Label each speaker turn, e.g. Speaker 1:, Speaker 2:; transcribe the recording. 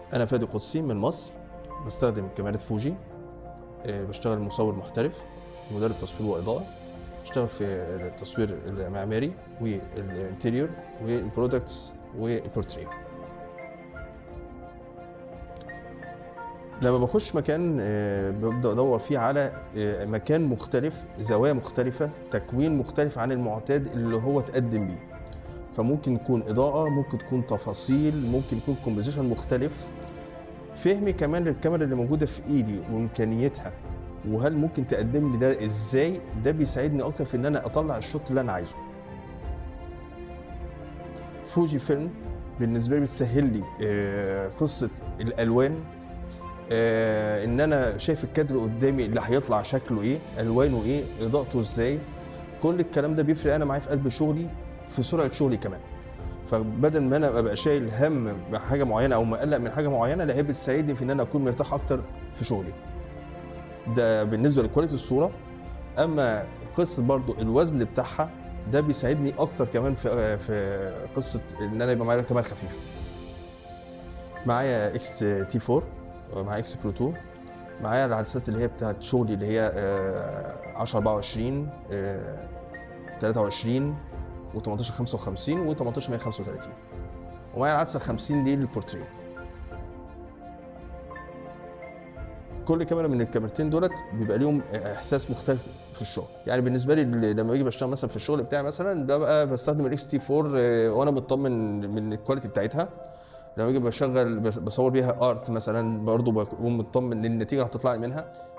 Speaker 1: انا فادي قدسي من مصر بستخدم كاميرات فوجي آه، بشتغل مصور محترف مدرب تصوير واضاءه بشتغل في التصوير المعماري والانتيريور والبرودكتس والبورتريه لما بخش مكان آه، ببدا ادور فيه على آه، مكان مختلف زوايا مختلفه تكوين مختلف عن المعتاد اللي هو اتقدم بيه فممكن يكون اضاءه ممكن تكون تفاصيل ممكن يكون كومبوزيشن مختلف فهمي كمان للكاميرا اللي موجوده في ايدي وامكانياتها وهل ممكن تقدم لي ده ازاي ده بيساعدني اكتر في ان انا اطلع الشوت اللي انا عايزه فوجي فيلم بالنسبه لي بتسهل لي آه، قصه الالوان آه، ان انا شايف الكادر قدامي اللي هيطلع شكله ايه الوانه ايه اضاءته ازاي كل الكلام ده بيفرق انا معايا في قلب شغلي في سرعه شغلي كمان فبدل ما انا ابقى شايل هم بحاجه معينه او مقلق من حاجه معينه لا هي بتساعدني في ان انا اكون مرتاح اكتر في شغلي ده بالنسبه لكواليتي الصوره اما قصه برضو الوزن بتاعها ده بيساعدني اكتر كمان في في قصه ان انا يبقى معايا كاميرا خفيفه معايا اكس تي 4 ومعايا اكس برو 2 معايا العدسات اللي هي بتاعت شغلي اللي هي آه، 10 24 آه، 23 و18 55 و18 135 ومعايا العدسه 50 دي للبورتريه كل كاميرا من الكاميرتين دولت بيبقى ليهم احساس مختلف في الشغل يعني بالنسبه لي لما باجي بشتغل مثلا في الشغل بتاعي مثلا ببقى بستخدم الاكس تي 4 آه، وانا مطمن من الكواليتي بتاعتها لما باجي بشغل بصور بيها ارت مثلا برضه بكون مطمن للنتيجه اللي هتطلع لي منها